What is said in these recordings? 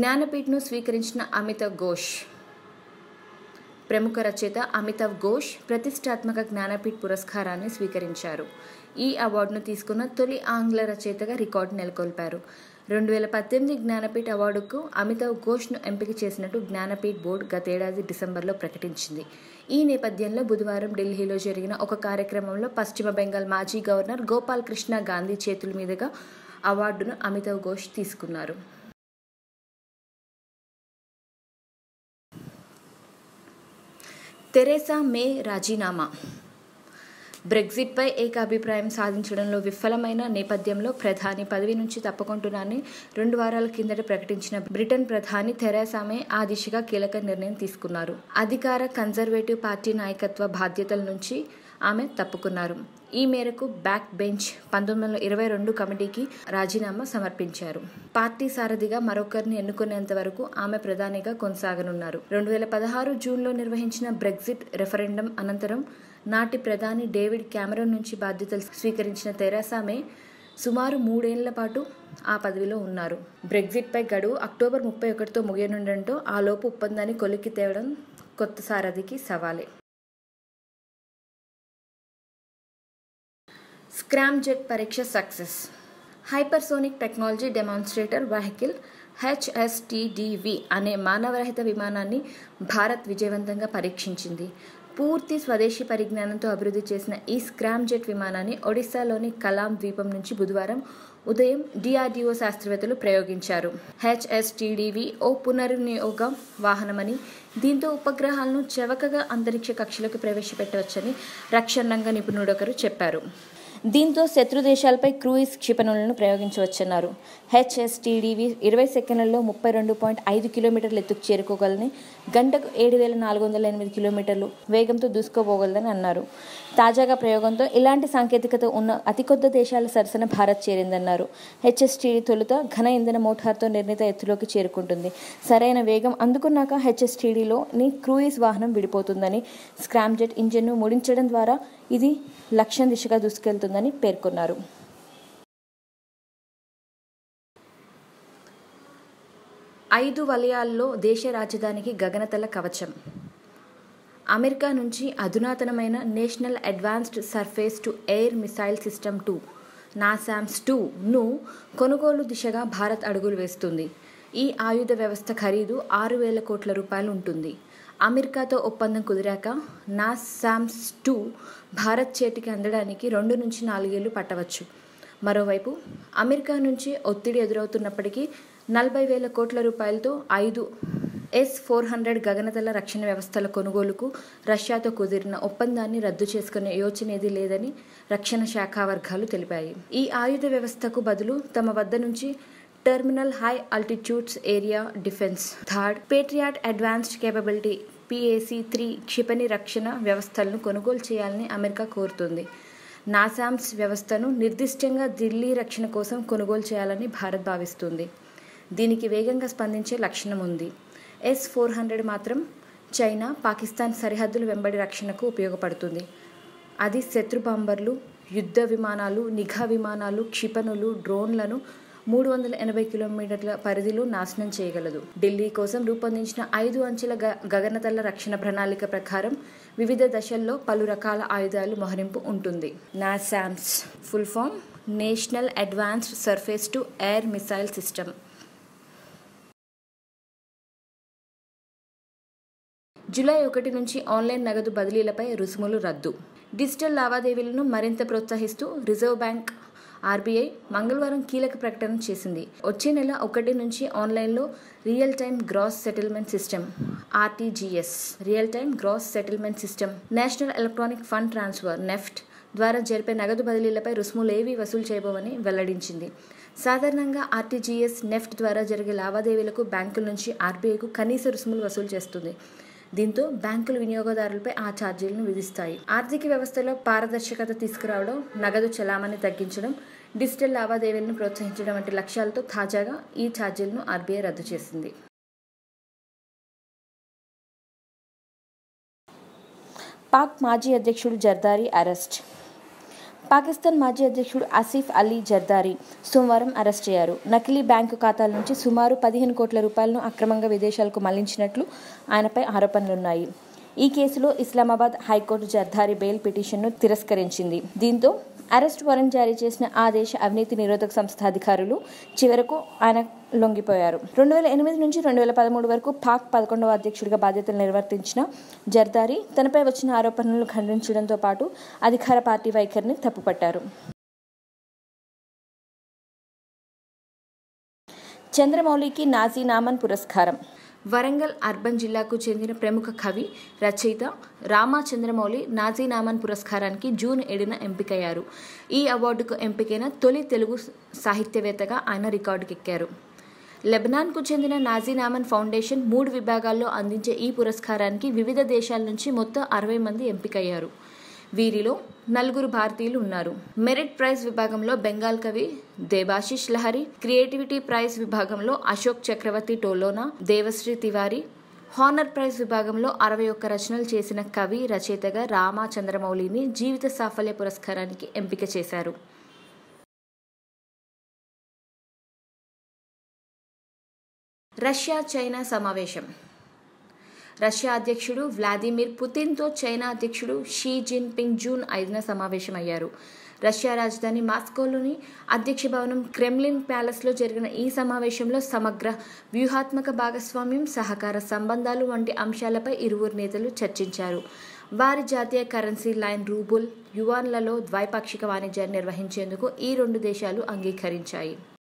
జ్ఞానపీఠ్ను స్వీకరించిన అమితావ్ ఘోష్ ప్రముఖ రచయిత అమితావ్ ఘోష్ ప్రతిష్టాత్మక జ్ఞానపీఠ్ పురస్కారాన్ని స్వీకరించారు ఈ అవార్డును తీసుకున్న తొలి ఆంగ్ల రచయితగా రికార్డు నెలకొల్పారు రెండు వేల పద్దెనిమిది జ్ఞానపీఠ్ అవార్డుకు అమితావ్ ఘోష్ను ఎంపిక చేసినట్టు జ్ఞానపీఠ్ బోర్డు గతేడాది డిసెంబర్లో ప్రకటించింది ఈ నేపథ్యంలో బుధవారం ఢిల్లీలో జరిగిన ఒక కార్యక్రమంలో పశ్చిమ బెంగాల్ మాజీ గవర్నర్ గోపాల్ కృష్ణ గాంధీ చేతుల మీదుగా అవార్డును అమితావ్ ఘోష్ తీసుకున్నారు తెరేసా మే రాజీనామా బ్రెగ్జిట్పై ఏకాభిప్రాయం సాధించడంలో విఫలమైన నేపథ్యంలో ప్రధాని పదవి నుంచి తప్పుకుంటున్నానని రెండు వారాల కిందట ప్రకటించిన బ్రిటన్ ప్రధాని థెరెసా మే ఆ దిశగా కీలక నిర్ణయం తీసుకున్నారు అధికార కన్జర్వేటివ్ పార్టీ నాయకత్వ బాధ్యతల నుంచి ఆమె తప్పుకున్నారు ఈ మేరకు బ్యాక్ బెంచ్ పంతొమ్మిది వందల ఇరవై రెండు కమిటీకి రాజీనామా సమర్పించారు పార్టీ సారథిగా మరొకరిని ఎన్నుకునేంత వరకు ఆమె ప్రధానిగా కొనసాగనున్నారు రెండు వేల పదహారు జూన్లో నిర్వహించిన బ్రెగ్జిట్ రెఫరెండం అనంతరం నాటి ప్రధాని డేవిడ్ క్యామరన్ నుంచి బాధ్యతలు స్వీకరించిన తెరాసా మే సుమారు మూడేళ్ల పాటు ఆ పదవిలో ఉన్నారు బ్రెగ్జిట్పై గడువు అక్టోబర్ ముప్పై ఒకటితో ముగియనుండటంతో ఆ లోపు ఒప్పందాన్ని కొలిక్కి తేవడం కొత్త సారథికి సవాలే స్క్రామ్ జెట్ పరీక్ష success hypersonic technology demonstrator vehicle HSTDV అనే మానవరహిత విమానాన్ని భారత్ విజయవంతంగా పరీక్షించింది పూర్తి స్వదేశీ పరిజ్ఞానంతో అభివృద్ధి చేసిన ఈ స్క్రామ్ జెట్ విమానాన్ని ఒడిశాలోని కలాం ద్వీపం నుంచి బుధవారం ఉదయం డిఆర్డీఓ శాస్త్రవేత్తలు ప్రయోగించారు హెచ్ఎస్టిడివి ఓ పునర్వినియోగ వాహనమని దీంతో ఉపగ్రహాలను చవకగా అంతరిక్ష కక్షలోకి ప్రవేశపెట్టవచ్చని రక్షణ రంగ నిపుణుడొకరు చెప్పారు దీంతో శత్రు దేశాలపై క్రూయిజ్ క్షిపణులను ప్రయోగించవచ్చన్నారు హెచ్ఎస్టీడీవీ ఇరవై సెకండ్లలో ముప్పై రెండు పాయింట్ ఐదు కిలోమీటర్ల ఎత్తుకు చేరుకోగలని గంటకు ఏడు వేల నాలుగు వందల ఎనిమిది కిలోమీటర్లు వేగంతో దూసుకోపోగలదని అన్నారు తాజాగా ప్రయోగంతో ఇలాంటి సాంకేతికత ఉన్న అతి కొద్ది దేశాల సరసన భారత్ చేరిందన్నారు హెచ్ఎస్టీడీ తొలుత ఘన ఇంధన మోటార్తో నిర్ణీత ఎత్తులోకి చేరుకుంటుంది సరైన వేగం అందుకున్నాక హెచ్ఎస్టీడీలోని క్రూయిజ్ వాహనం విడిపోతుందని స్క్రామ్ జెట్ ఇంజిన్ను ముడించడం ద్వారా ఇది లక్ష్యం దిశగా దూసుకెళ్తుందని పేర్కొన్నారు ఐదు వలయాల్లో దేశ రాజధానికి గగనతల కవచం అమెరికా నుంచి అధునాతనమైన national advanced surface to air missile system two NASAMS టూను కొనుగోలు దిశగా భారత్ అడుగులు వేస్తుంది ఈ ఆయుధ వ్యవస్థ ఖరీదు ఆరు వేల కోట్ల రూపాయలు ఉంటుంది అమెరికాతో ఒప్పందం కుదిరాక నాసామ్స్ టూ భారత్ చేతికి అందడానికి రెండు నుంచి నాలుగేళ్లు పట్టవచ్చు మరోవైపు అమెరికా నుంచి ఒత్తిడి ఎదురవుతున్నప్పటికీ నలభై వేల కోట్ల రూపాయలతో ఐదు ఎస్ ఫోర్ హండ్రెడ్ గగనతల రక్షణ వ్యవస్థల కొనుగోలుకు రష్యాతో కుదిరిన ఒప్పందాన్ని రద్దు చేసుకునే యోచనేది లేదని రక్షణ శాఖ వర్గాలు తెలిపాయి ఈ ఆయుధ వ్యవస్థకు బదులు తమ వద్ద నుంచి terminal high altitudes area defence third Patriot advanced capability PAC three క్షిపణి రక్షణ వ్యవస్థలను కొనుగోలు చేయాలని అమెరికా కోరుతుంది నాసామ్స్ వ్యవస్థను నిర్దిష్టంగా ఢిల్లీ రక్షణ కోసం కొనుగోలు చేయాలని భారత్ భావిస్తుంది దీనికి వేగంగా స్పందించే లక్షణం ఉంది ఎస్ ఫోర్ హండ్రెడ్ మాత్రం చైనా పాకిస్తాన్ సరిహద్దుల వెంబడి రక్షణకు ఉపయోగపడుతుంది అది శత్రు బాంబర్లు యుద్ధ విమానాలు నిఘా విమానాలు క్షిపణులు డ్రోన్లను మూడు వందల ఎనభై కిలోమీటర్ల పరిధిలో నాశనం చేయగలదు ఢిల్లీ కోసం రూపొందించిన ఐదు అంచెల గ గగనతల రక్షణ ప్రణాళిక ప్రకారం వివిధ దశల్లో పలు రకాల ఆయుధాలు మోహరింపు ఉంటుంది NASAMS full form national advanced surface to air missile system July ఒకటి నుంచి ఆన్లైన్ నగదు బదిలీలపై రుసుములు రద్దు డిజిటల్ లావాదేవీలను మరింత ప్రోత్సహిస్తూ రిజర్వ్ బ్యాంక్ ఆర్బీఐ మంగళవారం కీలక ప్రకటన చేసింది వచ్చే నెల ఒకటి నుంచి ఆన్లైన్లో real time gross settlement system RTGS real time gross settlement system national electronic fund transfer NEFT ద్వారా జరిపే నగదు బదిలీలపై రుసుములు ఏవీ వసూలు చేయబోవని వెల్లడించింది సాధారణంగా ఆర్టీజీఎస్ నెఫ్ట్ ద్వారా జరిగే లావాదేవీలకు బ్యాంకుల నుంచి ఆర్బీఐకు కనీస రుసుములు వసూలు చేస్తుంది దీంతో బ్యాంకులు వినియోగదారులపై ఆ ఛార్జీలను విధిస్తాయి ఆర్థిక వ్యవస్థలో పారదర్శకత తీసుకురావడం నగదు చలామణి తగ్గించడం డిజిటల్ లావాదేవీలను ప్రోత్సహించడం వంటి లక్ష్యాలతో తాజాగా ఈ ఛార్జీలను ఆర్బీఐ రద్దు చేసింది పాక్ మాజీ అధ్యక్షుడు జర్దారీ అరెస్ట్ పాకిస్తాన్ మాజీ అధ్యక్షుడు ఆసిఫ్ అలీ జర్దారీ సోమవారం అరెస్ట్ అయ్యారు నకిలీ బ్యాంకు ఖాతాల నుంచి సుమారు పదిహేను కోట్ల రూపాయలను అక్రమంగా విదేశాలకు మళ్లించినట్లు ఆయనపై ఆరోపణలున్నాయి ఈ కేసులో ఇస్లామాబాద్ హైకోర్టు జర్దారీ బెయిల్ పిటిషన్ను తిరస్కరించింది దీంతో అరెస్ట్ వారెంట్ జారీ చేసిన ఆ దేశ అవినీతి నిరోధక సంస్థ అధికారులు చివరకు ఆయన లొంగిపోయారు రెండు వేల ఎనిమిది నుంచి రెండు వేల పదమూడు వరకు పాక్ పదకొండవ అధ్యక్షుడిగా బాధ్యతలు నిర్వర్తించిన జర్దారీ తనపై వచ్చిన ఆరోపణలను ఖండించడంతో పాటు అధికార పార్టీ వైఖరిని తప్పుపట్టారు చంద్రమౌళికి నాజీ నామన్ పురస్కారం వరంగల్ అర్బన్ జిల్లాకు చెందిన ప్రముఖ కవి రచయిత రామా చంద్రమౌళి నాజీనామన్ పురస్కారానికి జూన్ ఏడున ఎంపికయ్యారు ఈ అవార్డుకు ఎంపికైన తొలి తెలుగు సాహిత్యవేత్తగా ఆయన రికార్డుకెక్కారు లెబనాన్కు చెందిన నాజీనామన్ ఫౌండేషన్ మూడు విభాగాల్లో అందించే ఈ పురస్కారానికి వివిధ దేశాల నుంచి మొత్తం అరవై మంది ఎంపికయ్యారు వీరిలో నలుగురు భారతీయులు ఉన్నారు మెరిట్ ప్రైజ్ విభాగంలో బెంగాల్ కవి దేబాశిష్ లహరి క్రియేటివిటీ ప్రైజ్ విభాగంలో అశోక్ చక్రవర్తి టోలోనా దేవశ్రీ తివారీ హానర్ ప్రైజ్ విభాగంలో అరవై ఒక్క రచనలు చేసిన కవి రచయితగా రామా చంద్రమౌళిని జీవిత సాఫల్య పురస్కారానికి ఎంపిక చేశారు రష్యా చైనా సమావేశం రష్యా అధ్యక్షుడు వ్లాదిమిర్ పుతిన్తో చైనా అధ్యక్షుడు షీ జిన్పింగ్ జూన్ ఐదున సమావేశమయ్యారు రష్యా రాజధాని మాస్కోలోని అధ్యక్ష భవనం క్రెమ్లిన్ ప్యాలెస్లో జరిగిన ఈ సమావేశంలో సమగ్ర వ్యూహాత్మక భాగస్వామ్యం సహకార సంబంధాలు వంటి అంశాలపై ఇరువురు నేతలు చర్చించారు వారి జాతీయ కరెన్సీ లైన్ రూబుల్ యువాన్లలో ద్వైపాక్షిక వాణిజ్యాన్ని నిర్వహించేందుకు ఈ రెండు దేశాలు అంగీకరించాయి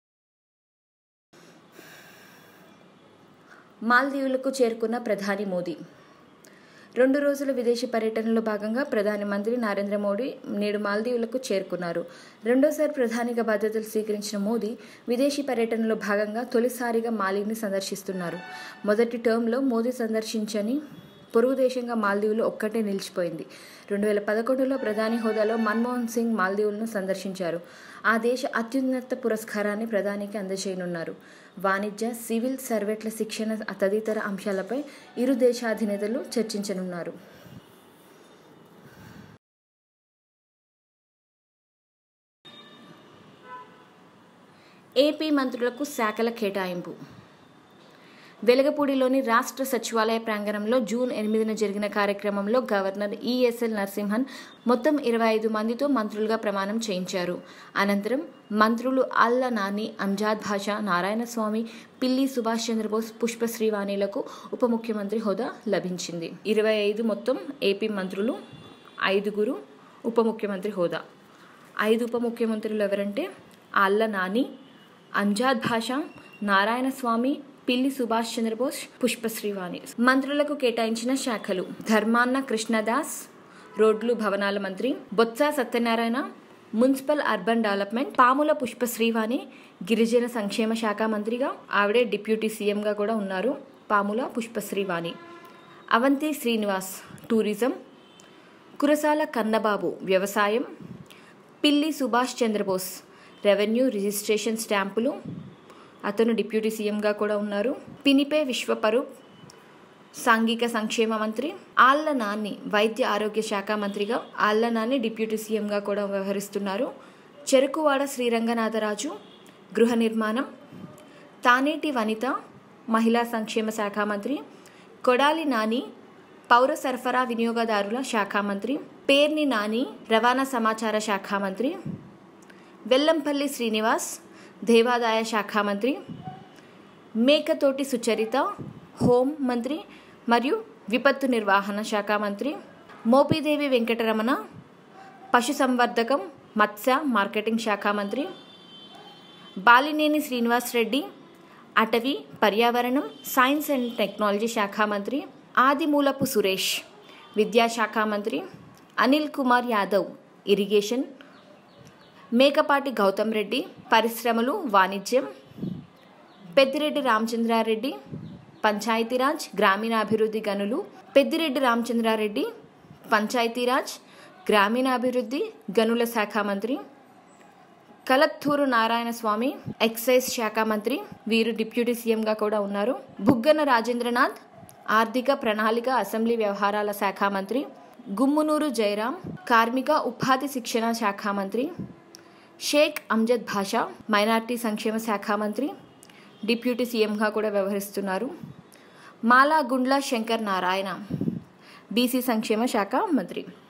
మాల్దీవులకు చేరుకున్న ప్రధాని మోదీ రెండు రోజుల విదేశీ పర్యటనలో భాగంగా ప్రధాని మంత్రి నరేంద్ర మోడీ నేడు మాల్దీవులకు చేరుకున్నారు రెండోసారి ప్రధానిగా బాధ్యతలు స్వీకరించిన మోదీ విదేశీ పర్యటనలో భాగంగా తొలిసారిగా మాలిని సందర్శిస్తున్నారు మొదటి టర్మ్లో మోదీ సందర్శించని పొరుగు దేశంగా మాల్దీవులు ఒక్కటే నిలిచిపోయింది రెండు వేల పదకొండులో ప్రధాని హోదాలో మన్మోహన్ సింగ్ మాల్దీవులను సందర్శించారు ఆ దేశ అత్యున్నత పురస్కారాన్ని ప్రధానికి అందజేయనున్నారు వాణిజ్య సివిల్ సర్వెట్ల శిక్షణ తదితర అంశాలపై ఇరు దేశాధినేతలు చర్చించనున్నారు ఏపీ మంత్రులకు శాఖల కేటాయింపు వెలగపూడిలోని రాష్ట్ర సచివాలయ ప్రాంగణంలో జూన్ ఎనిమిదిన జరిగిన కార్యక్రమంలో గవర్నర్ ఈఎస్ఎల్ నరసింహన్ మొత్తం ఇరవై ఐదు మందితో మంత్రులుగా ప్రమాణం చేయించారు అనంతరం మంత్రులు అల్ల నాని అంజాద్ భాషా నారాయణస్వామి పిల్లి సుభాష్ చంద్రబోస్ పుష్పశ్రీవాణిలకు ఉప ముఖ్యమంత్రి హోదా లభించింది ఇరవై ఐదు మొత్తం ఏపీ మంత్రులు ఐదుగురు ఉప ముఖ్యమంత్రి హోదా ఐదు ఉప ముఖ్యమంత్రులు ఎవరంటే అల్ల నాని అంజాద్ భాషా నారాయణస్వామి పిల్లి సుభాష్ చంద్రబోస్ పుష్పశ్రీవాణి మంత్రులకు కేటాయించిన శాఖలు ధర్మాన్న కృష్ణదాస్ రోడ్లు భవనాల మంత్రి Botsa Satyanarayana municipal urban development Pamula Pushpasreevani గిరిజన సంక్షేమ శాఖ మంత్రిగా ఆవిడే డిప్యూటీ సీఎంగా కూడా ఉన్నారు పాముల పుష్పశ్రీవాణి అవంతి శ్రీనివాస్ టూరిజం కురసాల కన్నబాబు వ్యవసాయం పిల్లి సుభాష్ చంద్రబోస్ రెవెన్యూ రిజిస్ట్రేషన్ స్టాంపులు అతను డిప్యూటీ సీఎంగా కూడా ఉన్నారు పినిపే విశ్వపరు సాంఘిక సంక్షేమ మంత్రి ఆళ్ల నాని వైద్య ఆరోగ్య శాఖ మంత్రిగా ఆళ్ల నాని డిప్యూటీ సీఎంగా కూడా వ్యవహరిస్తున్నారు చెరుకువాడ శ్రీరంగనాథరాజు గృహ నిర్మాణం తానేటి వనిత మహిళా సంక్షేమ శాఖ మంత్రి కొడాలి నాని పౌర సరఫరా వినియోగదారుల శాఖ మంత్రి పేర్ని నాని రవాణా సమాచార శాఖ మంత్రి వెల్లంపల్లి శ్రీనివాస్ దేవాదాయ శాఖ మంత్రి మేకతోటి సుచరిత హోం మంత్రి మరియు విపత్తు నిర్వహణ శాఖ మంత్రి మోపిదేవి వెంకటరమణ పశుసంవర్ధకం మత్స్య మార్కెటింగ్ శాఖ మంత్రి బాలినేని శ్రీనివాస్ రెడ్డి అటవీ పర్యావరణం సైన్స్ అండ్ టెక్నాలజీ శాఖ మంత్రి ఆదిమూలపు సురేష్ విద్యాశాఖ మంత్రి అనిల్ కుమార్ యాదవ్ ఇరిగేషన్ మేకపాటి గౌతమ్ రెడ్డి పరిశ్రమలు వాణిజ్యం పెద్దిరెడ్డి రామచంద్రారెడ్డి పంచాయతీరాజ్ గ్రామీణాభివృద్ధి గనులు పెద్దిరెడ్డి రామచంద్రారెడ్డి పంచాయతీరాజ్ గ్రామీణాభివృద్ధి గనుల శాఖ మంత్రి కలత్తూరు నారాయణ స్వామి ఎక్సైజ్ శాఖ మంత్రి వీరు డిప్యూటీ సీఎంగా కూడా ఉన్నారు బుగ్గన రాజేంద్రనాథ్ ఆర్థిక ప్రణాళిక అసెంబ్లీ వ్యవహారాల శాఖ మంత్రి గుమ్మునూరు జయరాం కార్మిక ఉపాధి శిక్షణ శాఖ మంత్రి షేక్ అమ్జద్ భాషా మైనార్టీ సంక్షేమ శాఖ మంత్రి డిప్యూటీ సీఎంగా కూడా వ్యవహరిస్తున్నారు మాలా గుండ్ల శంకర్ నారాయణ బీసీ సంక్షేమ శాఖ మంత్రి